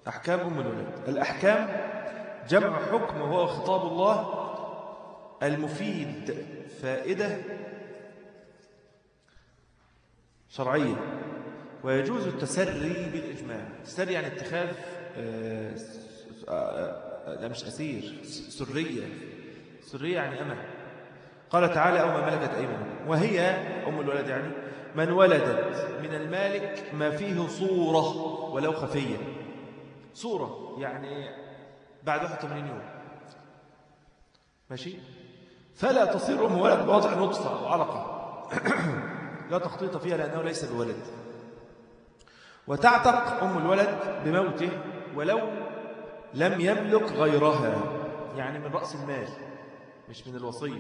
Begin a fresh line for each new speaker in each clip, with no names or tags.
أحكام أم الولد الأحكام جمع حكم وهو خطاب الله المفيد فائدة شرعية ويجوز التسري بالإجماع التسري يعني اتخاذ آه، آه، لا مش أسير سرية سرية يعني أمة قال تعالى أو ما ملكت أيمانكم وهي أم الولد يعني من ولدت من المالك ما فيه صورة ولو خفية صورة يعني بعد 81 يوم ماشي فلا تصير أم ولد بوضع نطفة أو علقة لا تخطيط فيها لأنه ليس بولد وتعتق أم الولد بموته ولو لم يملك غيرها يعني من رأس المال مش من الوصية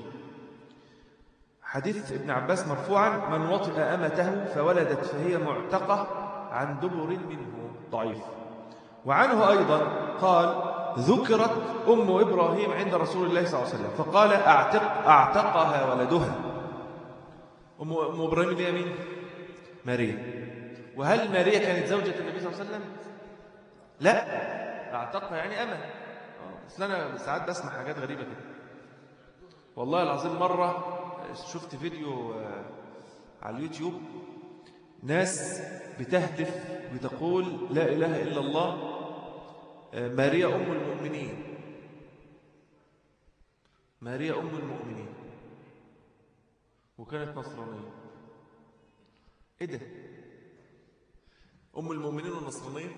حديث ابن عباس مرفوعا من وطئ أمته فولدت فهي معتقة عن دبر منه ضعيف وعنه أيضا قال ذكرت أم إبراهيم عند رسول الله صلى الله عليه وسلم فقال أعتق أعتقها ولدها أم, أم إبراهيم دي مين؟ ماريا وهل ماريا كانت زوجة النبي صلى الله عليه وسلم؟ لا أعتقها يعني أمة أصل أنا ساعات بسمع حاجات غريبة كده والله العظيم مرة شفت فيديو آه، على اليوتيوب ناس بتهتف بتقول لا إله إلا الله آه، ماريا أم المؤمنين ماريا أم المؤمنين وكانت نصرانية إيه ده أم المؤمنين والنصرانية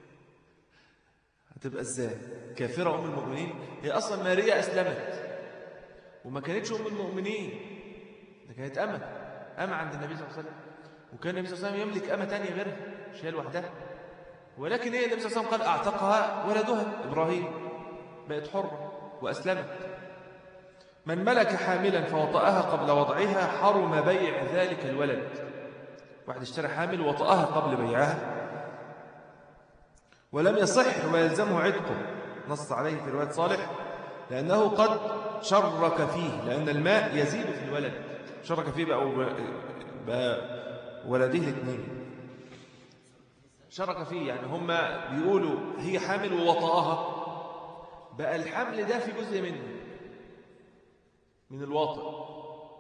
هتبقى إزاي كافرة أم المؤمنين هي أصلا ماريا أسلمت وما كانتش أم المؤمنين ده كانت أمة أمة عند النبي صلى الله عليه وسلم وكان النبي صلى الله عليه وسلم يملك أمة تانية غيرها مش هي لوحدها ولكن هي النبي صلى الله عليه وسلم قال أعتقها ولدها إبراهيم بقت حرة وأسلمت من ملك حاملا فوطأها قبل وضعها حرم بيع ذلك الولد واحد اشترى حامل وطأها قبل بيعها ولم يصح ويلزمه عتقه نص عليه في رواية صالح لأنه قد شرك فيه لأن الماء يزيد في الولد شرك فيه بقى, بقى ولده الاثنين شرك فيه يعني هم بيقولوا هي حامل ووطأها بقى الحمل ده في جزء منه من الواطئ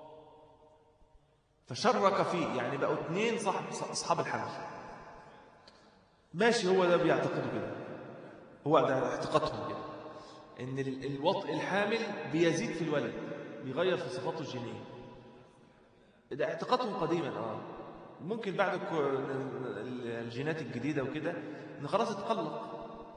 فشرك فيه يعني بقوا اثنين صاحب أصحاب الحمل ماشي هو ده بيعتقدوا كده هو ده اعتقادهم كده ان الوطء الحامل بيزيد في الولد بيغير في صفاته الجينيه ده اعتقادهم قديما اه ممكن بعد الجينات الجديده وكده ان خلاص اتقلق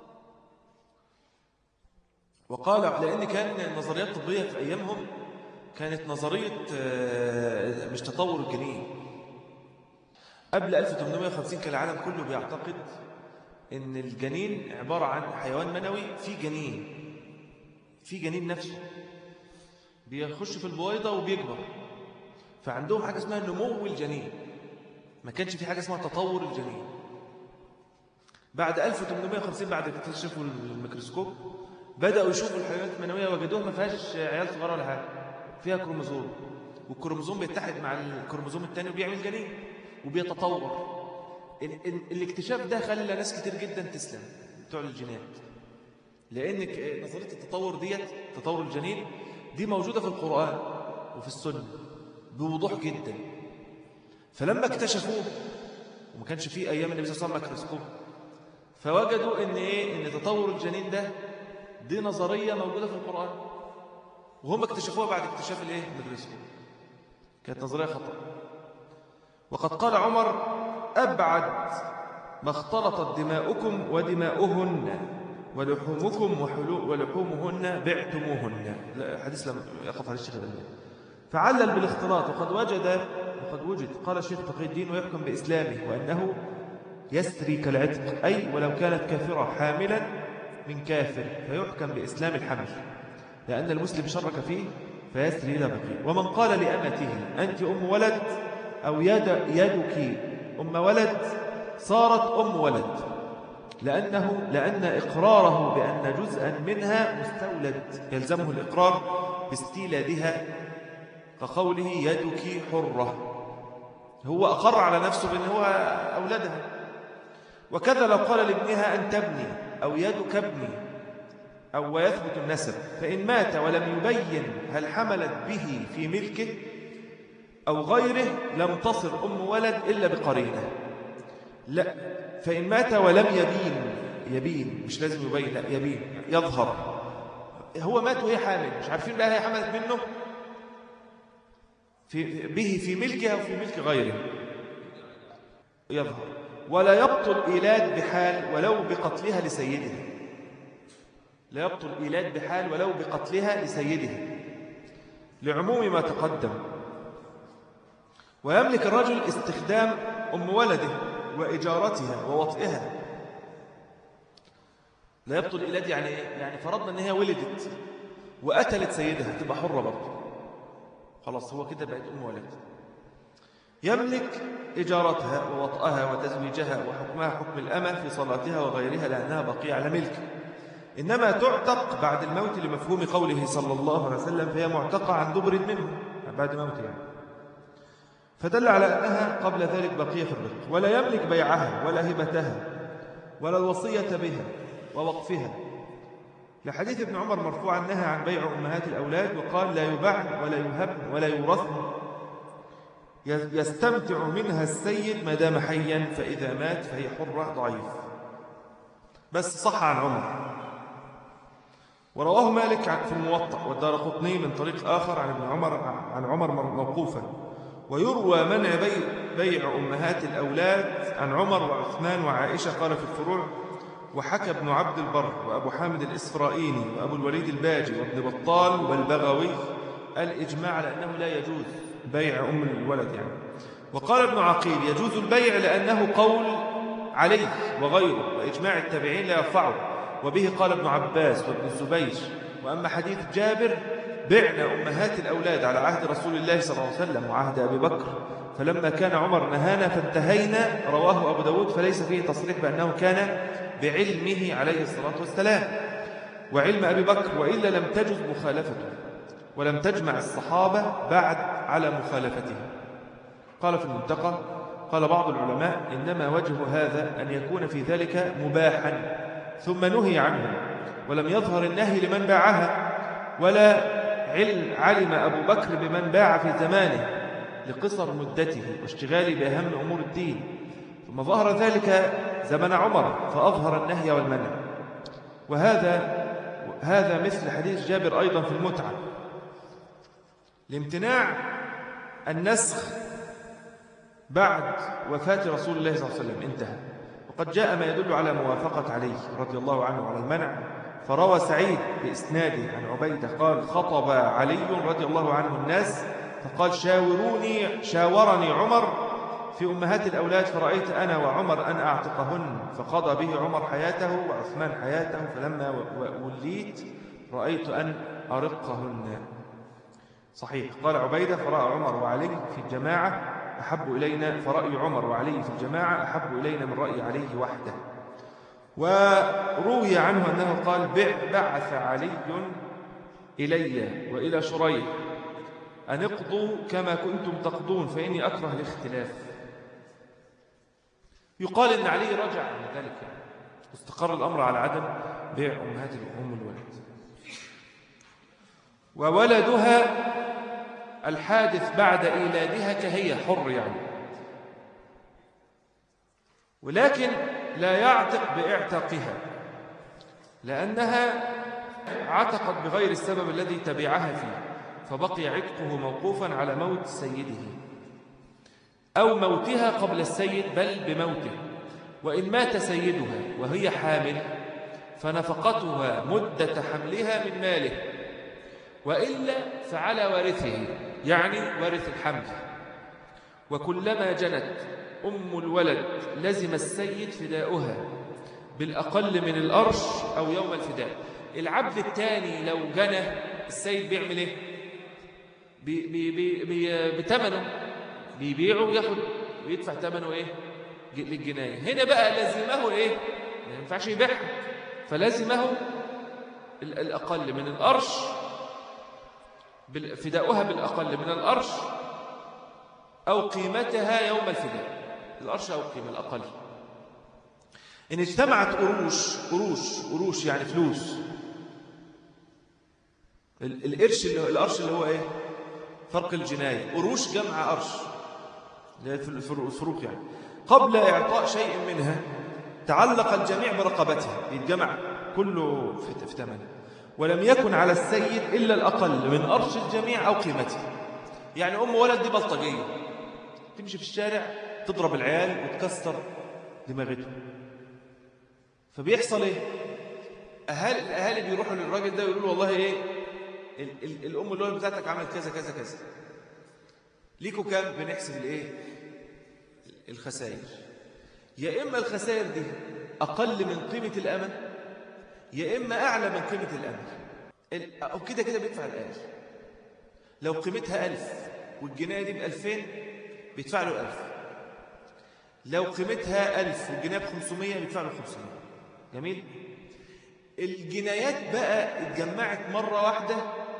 وقال لان كان النظريات الطبيه في ايامهم كانت نظريه آه، مش تطور الجنين قبل 1850 كان العالم كله بيعتقد ان الجنين عباره عن حيوان منوي في جنين في جنين نفسه بيخش في البويضة وبيكبر فعندهم حاجة اسمها نمو الجنين ما كانش في حاجة اسمها تطور الجنين بعد 1850 بعد اكتشفوا الميكروسكوب بدأوا يشوفوا الحيوانات المنوية وجدوها ما فيهاش عيال صغيرة ولا حاجة فيها كروموزوم والكروموزوم بيتحد مع الكروموزوم الثاني وبيعمل جنين وبيتطور الاكتشاف ده خلى ناس كتير جدا تسلم بتوع الجينات لأن نظرية التطور ديت تطور الجنين دي موجودة في القرآن وفي السنة بوضوح جدا فلما اكتشفوه وما كانش فيه أيام النبي صلى الله عليه وسلم ميكروسكوب فوجدوا ان ايه ان تطور الجنين ده دي نظريه موجوده في القران وهم اكتشفوها بعد اكتشاف الايه الميكروسكوب كانت نظريه خطا وقد قال عمر ابعد ما اختلطت دماؤكم ودماؤهن ولحومكم ولحومهن بعتموهن حديث لم يقف على الشيخ الألباني فعلل بالاختلاط وقد وجد وقد وجد قال الشيخ تقي الدين ويحكم بإسلامه وأنه يسري كالعتق أي ولو كانت كافرة حاملا من كافر فيحكم بإسلام الحمل لأن المسلم شرك فيه فيسري إلى بقي ومن قال لأمته أنت أم ولد أو يد يدك أم ولد صارت أم ولد لأنه لأن إقراره بأن جزءا منها مستولد يلزمه الإقرار باستيلادها كقوله يدك حرة هو أقر على نفسه بأن هو أولدها وكذا لو قال لابنها أن تبني أو يدك ابني أو ويثبت النسب فإن مات ولم يبين هل حملت به في ملكه أو غيره لم تصر أم ولد إلا بقرينة لا فإن مات ولم يبين يبين مش لازم يبين لا يبين يظهر هو مات وهي حامل مش عارفين بقى هي حملت منه في به في ملكها وفي ملك غيره يظهر ولا يبطل إيلاد بحال ولو بقتلها لسيدها لا يبطل إيلاد بحال ولو بقتلها لسيدها لعموم ما تقدم ويملك الرجل استخدام أم ولده وإجارتها ووطئها لا يبطل إيلاد يعني إيه؟ يعني فرضنا أن هي ولدت وقتلت سيدها تبقى حرة برضه خلاص هو كده بقت أم ولد يملك إجارتها ووطئها وتزويجها وحكمها حكم الأمة في صلاتها وغيرها لأنها بقية على ملك إنما تعتق بعد الموت لمفهوم قوله صلى الله عليه وسلم فهي معتقة عن دبر منه بعد موته يعني فدل على أنها قبل ذلك بقية في الرق ولا يملك بيعها ولا هبتها ولا الوصية بها ووقفها لحديث ابن عمر مرفوعا نهى عن بيع أمهات الأولاد وقال لا يباع ولا يهب ولا يورث يستمتع منها السيد ما دام حيا فإذا مات فهي حرة ضعيف بس صح عن عمر ورواه مالك في الموطأ والدار قطني من طريق آخر عن ابن عمر عن عمر موقوفا ويروى منع بيع, بيع أمهات الأولاد عن عمر وعثمان وعائشة قال في الفروع وحكى ابن عبد البر وأبو حامد الإسرائيني وأبو الوليد الباجي وابن بطال والبغوي الإجماع على أنه لا يجوز بيع أم الولد يعني وقال ابن عقيل يجوز البيع لأنه قول عليه وغيره وإجماع التابعين لا يرفعه وبه قال ابن عباس وابن الزبير وأما حديث جابر بعنا أمهات الأولاد على عهد رسول الله صلى الله عليه وسلم وعهد أبي بكر فلما كان عمر نهانا فانتهينا رواه أبو داود فليس فيه تصريح بأنه كان بعلمه عليه الصلاة والسلام وعلم أبي بكر وإلا لم تجز مخالفته ولم تجمع الصحابة بعد على مخالفته قال في المنتقى قال بعض العلماء إنما وجه هذا أن يكون في ذلك مباحا ثم نهي عنه ولم يظهر النهي لمن باعها ولا علم أبو بكر بمن باع في زمانه لقصر مدته واشتغاله بأهم أمور الدين ثم ظهر ذلك زمن عمر فأظهر النهي والمنع وهذا هذا مثل حديث جابر أيضا في المتعة لامتناع النسخ بعد وفاة رسول الله صلى الله عليه وسلم انتهى وقد جاء ما يدل على موافقة عليه رضي الله عنه على المنع فروى سعيد بإسناده عن عبيدة قال خطب علي رضي الله عنه الناس فقال شاوروني شاورني عمر في أمهات الأولاد فرأيت أنا وعمر أن أعتقهن فقضى به عمر حياته وعثمان حياته فلما وليت رأيت أن أرقهن صحيح قال عبيدة فرأى عمر وعلي في الجماعة أحب إلينا فرأي عمر وعلي في الجماعة أحب إلينا من رأي عليه وحده وروي عنه أنه قال بعث علي إلي وإلى شريح أن اقضوا كما كنتم تقضون فإني أكره الاختلاف يقال إن علي رجع عن ذلك استقر الأمر على عدم بيع أمهات الأم الولد وولدها الحادث بعد إيلادها كهي حر يعني ولكن لا يعتق باعتاقها لأنها عتقت بغير السبب الذي تبعها فيه فبقي عتقه موقوفا على موت سيده أو موتها قبل السيد بل بموته وإن مات سيدها وهي حامل فنفقتها مدة حملها من ماله وإلا فعلى وارثه يعني وارث الحمل وكلما جنت أم الولد لزم السيد فداؤها بالأقل من الأرش أو يوم الفداء العبد الثاني لو جنى السيد بيعمل ايه بي بي بي بي بتمنه بيبيعه وياخد ويدفع ثمنه ايه للجنايه هنا بقى لازمه ايه ما ينفعش يبيعها فلازمه الأقل من الأرش فداؤها بالأقل من الأرش أو قيمتها يوم الفداء الأرش أو القيمة الأقل إن اجتمعت قروش قروش قروش يعني فلوس ال- القرش اللي هو القرش اللي هو إيه فرق الجناية قروش جمع قرش اللي هي الفر- الفر- الفروق يعني قبل إعطاء شيء منها تعلق الجميع برقبتها يتجمع كله في في ثمنه ولم يكن على السيد إلا الأقل من قرش الجميع أو قيمته يعني أم ولد دي بلطجية تمشي في الشارع تضرب العيال وتكسر دماغتهم فبيحصل ايه اهالي الاهالي بيروحوا للراجل ده يقولوا له والله ايه ال ال الام الولد بتاعتك عملت كذا كذا كذا ليكوا كام بنحسب الايه الخسائر يا اما الخسائر دي اقل من قيمه الامن يا اما اعلى من قيمه الامن ال- او كده كده بيدفع الاقل لو قيمتها 1000 والجنيه دي ب 2000 بيدفع له 1000 لو قيمتها 1000 والجنيه ب 500 بيدفع له 500 جميل الجنايات بقى اتجمعت مرة واحدة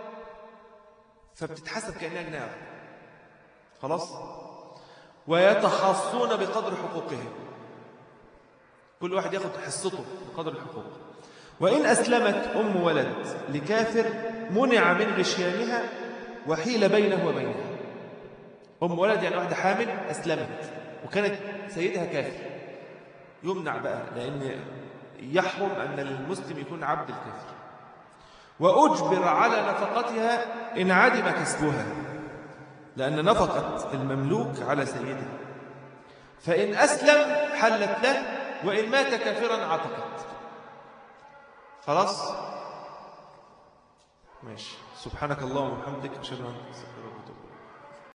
فبتتحسب كأنها جناية واحدة. خلاص ويتحصون بقدر حقوقهم كل واحد ياخد حصته بقدر الحقوق وإن أسلمت أم ولد لكافر منع من غشيانها وحيل بينه وبينها أم ولد يعني واحدة حامل أسلمت وكانت سيدها كافر يمنع بقى لأن يحرم أن المسلم يكون عبد الكافر وأجبر على نفقتها إن عدم كسبها لأن نفقة المملوك على سيده فإن أسلم حلت له وإن مات كافرا عتقت خلاص ماشي سبحانك اللهم وبحمدك أشهد أن لا إله إلا أنت أستغفرك